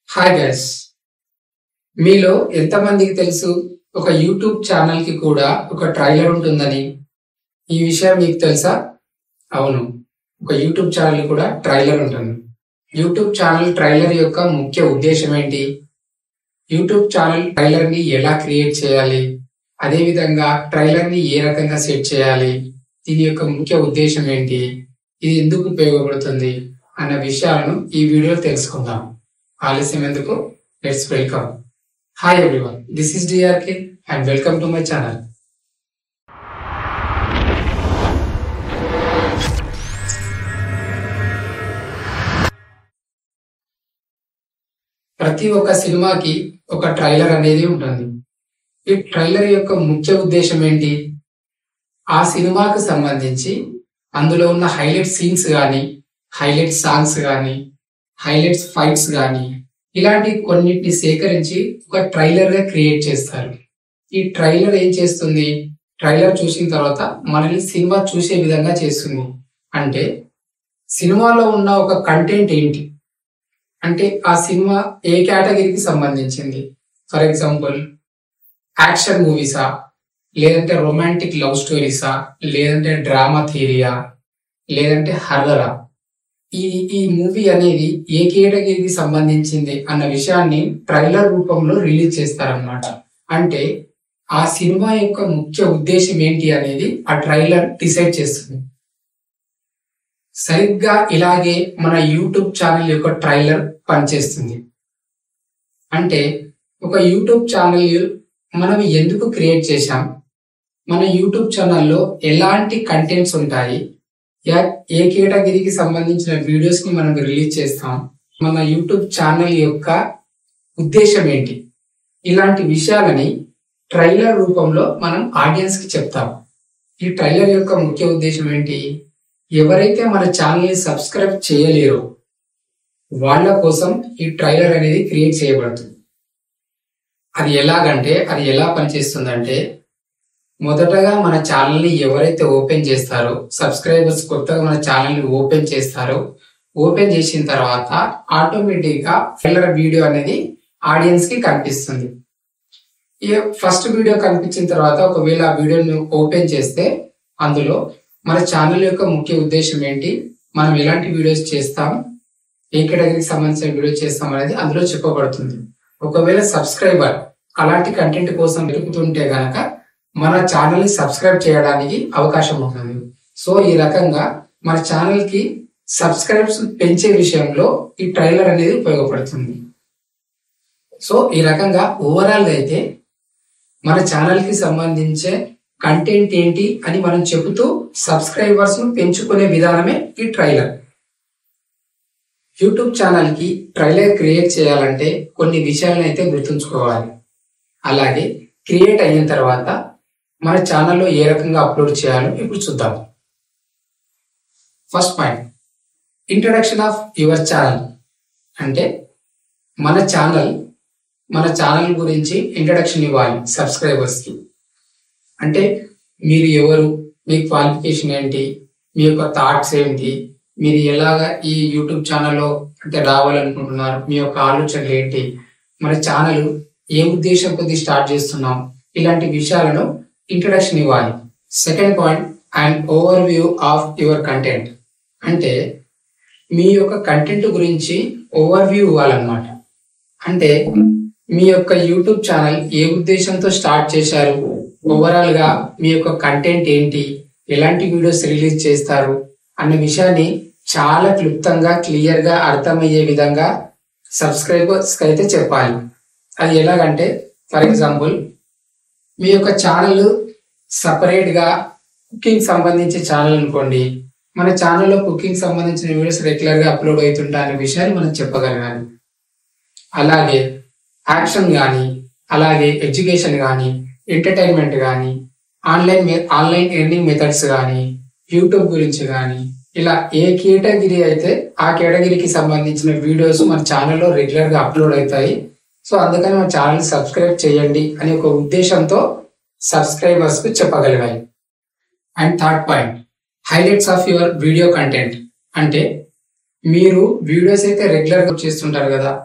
hi guys మీలో ఎంతమందికి తెలుసు ఒక యూట్యూబ్ ఛానల్ కి కూడా ఒక ట్రైలర్ ఉంటుందని ఈ విషయం మీకు తెలుసా అవును ఒక యూట్యూబ్ ఛానల్ కూడా ట్రైలర్ ఉంటుంది యూట్యూబ్ ఛానల్ ట్రైలర్ యొక్క ముఖ్య ఉద్దేశం ఏంటి యూట్యూబ్ ఛానల్ ట్రైలర్ ని ఎలా క్రియేట్ చేయాలి అదే విధంగా ట్రైలర్ ని ఏ రకంగా సెట్ చేయాలి దీని యొక్క ముఖ్య ఉద్దేశం ఏంటి ఇది ఎందుకు ఉపయోగపడుతుంది అన్న విషయాలను ఈ వీడియోలో తెలుసుకుందాం ఆలస్యం ఎందుకు let's welcome hi everyone this is DRK and welcome to my channel ప్రతి ఒక్క సినిమాకి ఒక ట్రైలర్ అనేది ఉంటుంది ఈ ట్రైలర్ యొక్క ముఖ్య ఉద్దేశం ఏంటి ఆ సినిమాకు సంబంధించి అందులో ఉన్న హైలైట్ సీన్స్ కానీ హైలైట్ సాంగ్స్ కానీ హైలైట్స్ ఫైట్స్ కానీ ఇలాంటి కొన్నిటిని సేకరించి ఒక ట్రైలర్ గా క్రియేట్ చేస్తారు ఈ ట్రైలర్ ఏం చేస్తుంది ట్రైలర్ చూసిన తర్వాత మనల్ని సినిమా చూసే విధంగా చేస్తుంది అంటే సినిమాలో ఉన్న ఒక కంటెంట్ ఏంటి అంటే ఆ సినిమా ఏ కేటగిరీకి సంబంధించింది ఫర్ ఎగ్జాంపుల్ యాక్షన్ మూవీసా లేదంటే రొమాంటిక్ లవ్ స్టోరీసా లేదంటే డ్రామా థియరియా లేదంటే హర్రరా ఈ ఈ మూవీ అనేది ఏ కేటగిరీకి సంబంధించింది అన్న విషయాన్ని ట్రైలర్ రూపంలో రిలీజ్ చేస్తారనమాట అంటే ఆ సినిమా యొక్క ముఖ్య ఉద్దేశం ఏంటి అనేది ఆ ట్రైలర్ డిసైడ్ చేస్తుంది సరిగ్గా ఇలాగే మన యూట్యూబ్ ఛానల్ యొక్క ట్రైలర్ పనిచేస్తుంది అంటే ఒక యూట్యూబ్ ఛానల్ మనం ఎందుకు క్రియేట్ చేశాం మన యూట్యూబ్ ఛానల్లో ఎలాంటి కంటెంట్స్ ఉంటాయి ఏ కేటగిరీకి సంబంధించిన వీడియోస్ ని మనం రిలీజ్ చేస్తాం మన యూట్యూబ్ ఛానల్ యొక్క ఉద్దేశం ఏంటి ఇలాంటి విషయాలని ట్రైలర్ రూపంలో మనం ఆడియన్స్ కి చెప్తాం ఈ ట్రైలర్ యొక్క ముఖ్య ఉద్దేశం ఏంటి ఎవరైతే మన ఛానల్ ని సబ్స్క్రైబ్ చేయలేరో వాళ్ళ కోసం ఈ ట్రైలర్ అనేది క్రియేట్ చేయబడుతుంది అది ఎలాగంటే అది ఎలా పనిచేస్తుందంటే మొదటగా మన ఛానల్ ని ఎవరైతే ఓపెన్ చేస్తారో సబ్స్క్రైబర్స్ కొత్తగా మన ఛానల్ ని ఓపెన్ చేస్తారో ఓపెన్ చేసిన తర్వాత ఆటోమేటిక్ గా ట్రైలర్ వీడియో అనేది ఆడియన్స్ కి కనిపిస్తుంది ఈ ఫస్ట్ వీడియో కనిపించిన తర్వాత ఒకవేళ ఆ వీడియోని ఓపెన్ చేస్తే అందులో మన ఛానల్ యొక్క ముఖ్య ఉద్దేశం ఏంటి మనం ఎలాంటి వీడియోస్ చేస్తాం ఏ కేటగిరీకి సంబంధించిన వీడియో చేస్తాం అనేది అందులో చెప్పబడుతుంది ఒకవేళ సబ్స్క్రైబర్ అలాంటి కంటెంట్ కోసం వెతుకుతుంటే గనక మన ఛానల్ ని సబ్స్క్రైబ్ చేయడానికి అవకాశం ఉంటుంది సో ఈ రకంగా మన ఛానల్ కి సబ్స్క్రైబ్స్ పెంచే విషయంలో ఈ ట్రైలర్ అనేది ఉపయోగపడుతుంది సో ఈ రకంగా ఓవరాల్ గా అయితే మన ఛానల్ కి సంబంధించే కంటెంట్ ఏంటి అని మనం చెబుతూ సబ్స్క్రైబర్స్ ను పెంచుకునే విధానమే ఈ ట్రైలర్ యూట్యూబ్ ఛానల్ కి ట్రైలర్ క్రియేట్ చేయాలంటే కొన్ని విషయాలను అయితే గుర్తుంచుకోవాలి అలాగే క్రియేట్ అయిన తర్వాత మన ఛానల్లో ఏ రకంగా అప్లోడ్ చేయాలో ఇప్పుడు చూద్దాం first point introduction of your channel అంటే మన ఛానల్ మన ఛానల్ గురించి ఇంట్రడక్షన్ ఇవ్వాలి సబ్స్క్రైబర్స్ కి అంటే మీరు ఎవరు మీ క్వాలిఫికేషన్ ఏంటి మీ యొక్క థాట్స్ ఏంటి మీరు ఎలాగా ఈ యూట్యూబ్ ఛానల్లో అంటే రావాలనుకుంటున్నారు మీ యొక్క ఆలోచనలు ఏంటి మన ఛానల్ ఏ ఉద్దేశం కొద్ది స్టార్ట్ చేస్తున్నాం ఇలాంటి విషయాలను ఇంట్రడక్షన్ ఇవ్వాలి second point and overview of your content అంటే మీ యొక్క కంటెంట్ గురించి ఓవర్ వ్యూ ఇవ్వాలన్నమాట అంటే మీ యొక్క యూట్యూబ్ ఛానల్ ఏ ఉద్దేశంతో స్టార్ట్ చేశారు ఓవరాల్ గా మీ యొక్క కంటెంట్ ఏంటి ఎలాంటి వీడియోస్ రిలీజ్ చేస్తారు అన్న విషయాన్ని చాలా క్లుప్తంగా క్లియర్ గా అర్థమయ్యే విధంగా సబ్స్క్రైబర్స్ అయితే చెప్పాలి అది ఎలాగంటే ఫర్ ఎగ్జాంపుల్ మీ యొక్క ఛానల్ సపరేట్ గా కుకింగ్ సంబంధించి ఛానల్ అనుకోండి మన ఛానల్లో కుకింగ్ సంబంధించిన వీడియోస్ రెగ్యులర్ గా అప్లోడ్ అవుతుంటా అనే విషయాన్ని మనం చెప్పగలగాలి అలాగే యాక్షన్ కానీ అలాగే ఎడ్యుకేషన్ కానీ ఎంటర్టైన్మెంట్ కానీ ఆన్లైన్ ఆన్లైన్ ఎర్నింగ్ మెథడ్స్ కానీ యూట్యూబ్ గురించి కానీ ఇలా ఏ కేటగిరీ అయితే ఆ కేటగిరీకి సంబంధించిన వీడియోస్ మన ఛానల్లో రెగ్యులర్ గా అప్లోడ్ అవుతాయి సో అందుకని మన ఛానల్ సబ్స్క్రైబ్ చేయండి అనే ఒక ఉద్దేశంతో సబ్స్క్రైబర్స్ కు చెప్పగలిగాయి and third point highlights of your video content అంటే మీరు వీడియోస్ అయితే రెగ్యులర్ గా చేస్తుంటారు కదా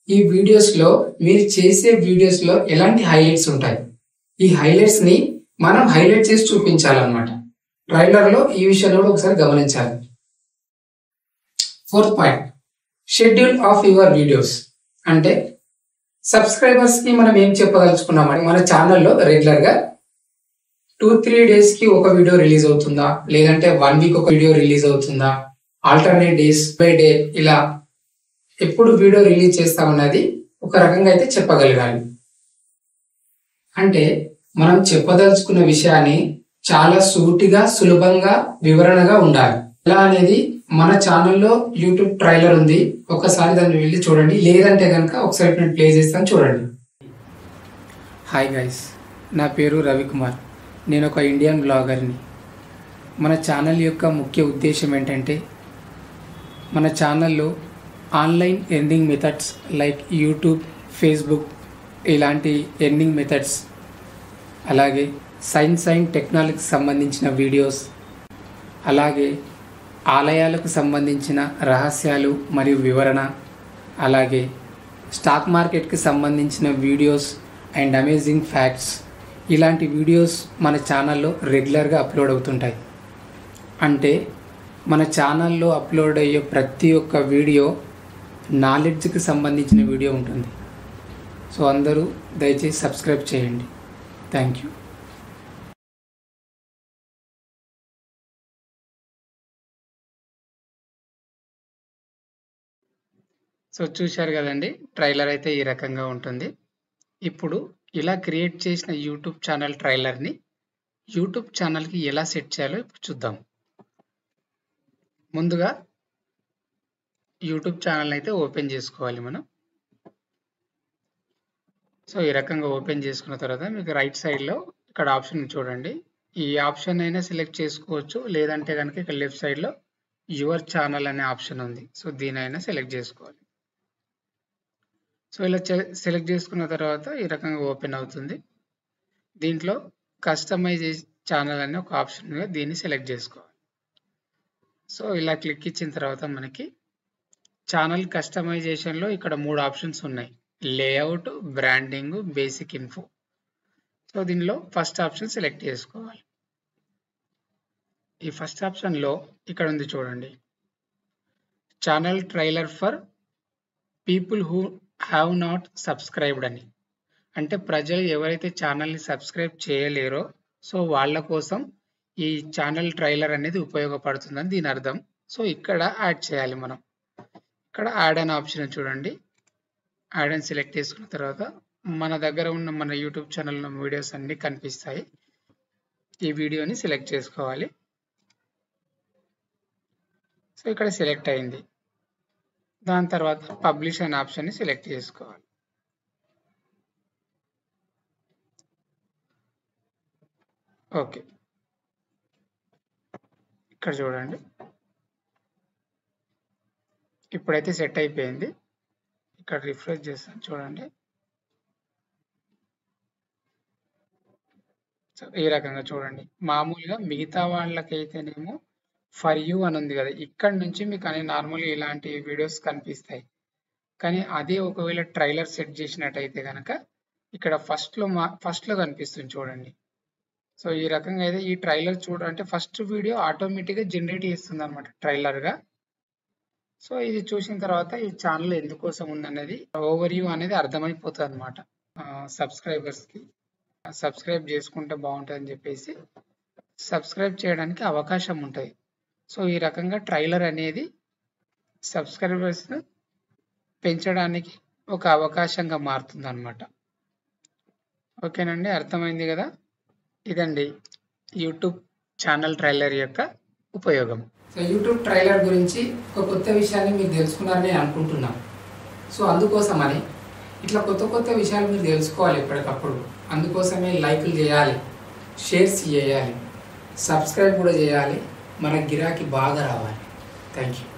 ఈ వీడియోస్ లో మీరు చేసే వీడియోస్ లో ఎలాంటి హైలైట్స్ ఉంటాయి ఈ హైలైట్స్ ని మనం హైలైట్ చేసి చూపించాలన్నమాట ట్రైలర్ లో ఈ విషయాన్ని కూడా ఒకసారి గమనించాలి fourth point schedule of your videos అంటే సబ్స్క్రైబర్స్ కి మనం ఏం చెప్పదలుచుకున్నామంటే మన ఛానల్లో రెగ్యులర్ గా టూ త్రీ డేస్ కి ఒక వీడియో రిలీజ్ అవుతుందా లేదంటే వన్ వీక్ ఒక వీడియో రిలీజ్ అవుతుందా ఆల్టర్నేట్ డేస్ బై డే ఇలా ఎప్పుడు వీడియో రిలీజ్ చేస్తామన్నది ఒక రకంగా అయితే చెప్పగలగాలి అంటే మనం చెప్పదలుచుకున్న విషయాన్ని చాలా సూటిగా సులభంగా వివరణగా ఉండాలి ఎలా అనేది మన ఛానల్లో యూట్యూబ్ ట్రైలర్ ఉంది ఒకసారి దాన్ని వెళ్ళి చూడండి లేదంటే కనుక ఒకసారి నేను ప్లే చేస్తాను చూడండి హాయ్ గైస్ నా పేరు రవికుమార్ నేను ఒక ఇండియన్ బ్లాగర్ని మన ఛానల్ యొక్క ముఖ్య ఉద్దేశం ఏంటంటే మన ఛానల్లో online earning methods like YouTube Facebook ఇలాంటి ఎర్నింగ్ మెథడ్స్ అలాగే సైన్స్ అండ్ టెక్నాలజీకి సంబంధించిన వీడియోస్ అలాగే ఆలయాలకు సంబంధించిన రహస్యాలు మరియు వివరణ అలాగే స్టాక్ మార్కెట్కి సంబంధించిన వీడియోస్ అండ్ అమేజింగ్ ఫ్యాక్ట్స్ ఇలాంటి వీడియోస్ మన ఛానల్లో రెగ్యులర్గా అప్లోడ్ అవుతుంటాయి అంటే మన ఛానల్లో అప్లోడ్ అయ్యే ప్రతి ఒక్క వీడియో నాలెడ్జ్కి సంబంధించిన వీడియో ఉంటుంది సో అందరూ దయచేసి సబ్స్క్రైబ్ చేయండి థ్యాంక్ యూ సో చూశారు కదండి ట్రైలర్ అయితే ఈ రకంగా ఉంటుంది ఇప్పుడు ఇలా క్రియేట్ చేసిన యూట్యూబ్ ఛానల్ ట్రైలర్ని యూట్యూబ్ ఛానల్కి ఎలా సెట్ చేయాలో ఇప్పుడు చూద్దాం ముందుగా యూట్యూబ్ ఛానల్ అయితే ఓపెన్ చేసుకోవాలి మనం సో ఈ రకంగా ఓపెన్ చేసుకున్న తర్వాత మీకు రైట్ సైడ్లో ఇక్కడ ఆప్షన్ చూడండి ఈ ఆప్షన్ అయినా సెలెక్ట్ చేసుకోవచ్చు లేదంటే కనుక ఇక్కడ లెఫ్ట్ సైడ్లో యువర్ ఛానల్ అనే ఆప్షన్ ఉంది సో దీనైనా సెలెక్ట్ చేసుకోవాలి సో ఇలా సెలెక్ట్ చేసుకున్న తర్వాత ఈ రకంగా ఓపెన్ అవుతుంది దీంట్లో కస్టమైజ్ ఛానల్ అనే ఒక ఆప్షన్ ఉంది దీన్ని సెలెక్ట్ చేసుకోవాలి సో ఇలా క్లిక్ ఇచ్చిన తర్వాత మనకి ఛానల్ కస్టమైజేషన్లో ఇక్కడ మూడు ఆప్షన్స్ ఉన్నాయి layout branding basic info so దీనిలో ఫస్ట్ ఆప్షన్ సెలెక్ట్ చేసుకోవాలి ఈ ఫస్ట్ ఆప్షన్లో ఇక్కడ ఉంది చూడండి channel trailer for people who have not subscribed అని అంటే ప్రజలు ఎవరైతే ఛానల్ని సబ్స్క్రైబ్ చేయలేరో సో వాళ్ళ కోసం ఈ ఛానల్ ట్రైలర్ అనేది ఉపయోగపడుతుందని దీని అర్థం సో ఇక్కడ యాడ్ చేయాలి మనం ఇక్కడ యాడ్ అనే ఆప్షన్ చూడండి యాడ్ అని సెలెక్ట్ చేసుకున్న తర్వాత మన దగ్గర ఉన్న మన యూట్యూబ్ ఛానల్లో వీడియోస్ అన్నీ కనిపిస్తాయి ఈ వీడియోని సెలెక్ట్ చేసుకోవాలి సో ఇక్కడ సెలెక్ట్ అయింది దాని తర్వాత పబ్లిష్ అనే ఆప్షన్ని సెలెక్ట్ చేసుకోవాలి ఓకే ఇక్కడ చూడండి ఇప్పుడైతే సెట్ అయిపోయింది ఇక్కడ రిఫ్రెష్ చేస్తాను చూడండి సో ఈ రకంగా చూడండి మామూలుగా మిగతా వాళ్ళకైతేనేమో ఫర్ యూ అని ఉంది కదా ఇక్కడ నుంచి మీకు అని నార్మల్గా ఇలాంటి వీడియోస్ కనిపిస్తాయి కానీ అదే ఒకవేళ ట్రైలర్ సెట్ చేసినట్టయితే కనుక ఇక్కడ ఫస్ట్లో మా ఫస్ట్లో కనిపిస్తుంది చూడండి సో ఈ రకంగా అయితే ఈ ట్రైలర్ చూడంటే ఫస్ట్ వీడియో ఆటోమేటిక్గా జనరేట్ చేస్తుంది అనమాట ట్రైలర్గా సో ఇది చూసిన తర్వాత ఈ ఛానల్ ఎందుకోసం ఉందనేది ఓవర్ వ్యూ అనేది అర్థమైపోతుంది అనమాట సబ్స్క్రైబర్స్కి సబ్స్క్రైబ్ చేసుకుంటే బాగుంటుంది అని చెప్పేసి సబ్స్క్రైబ్ చేయడానికి అవకాశం ఉంటుంది సో ఈ రకంగా ట్రైలర్ అనేది సబ్స్క్రైబర్స్ పెంచడానికి ఒక అవకాశంగా మారుతుంది అనమాట ఓకేనండి అర్థమైంది కదా ఇదండి యూట్యూబ్ ఛానల్ ట్రైలర్ యొక్క ఉపయోగం సో యూట్యూబ్ ట్రైలర్ గురించి ఒక కొత్త విషయాన్ని మీరు తెలుసుకున్నారని అనుకుంటున్నాను సో అందుకోసమని ఇట్లా కొత్త కొత్త విషయాలు మీరు తెలుసుకోవాలి ఎప్పటికప్పుడు అందుకోసమే లైకులు చేయాలి షేర్స్ చేయాలి సబ్స్క్రైబ్ కూడా చేయాలి మన గిరాకీ బాగా రావాలి థ్యాంక్ యూ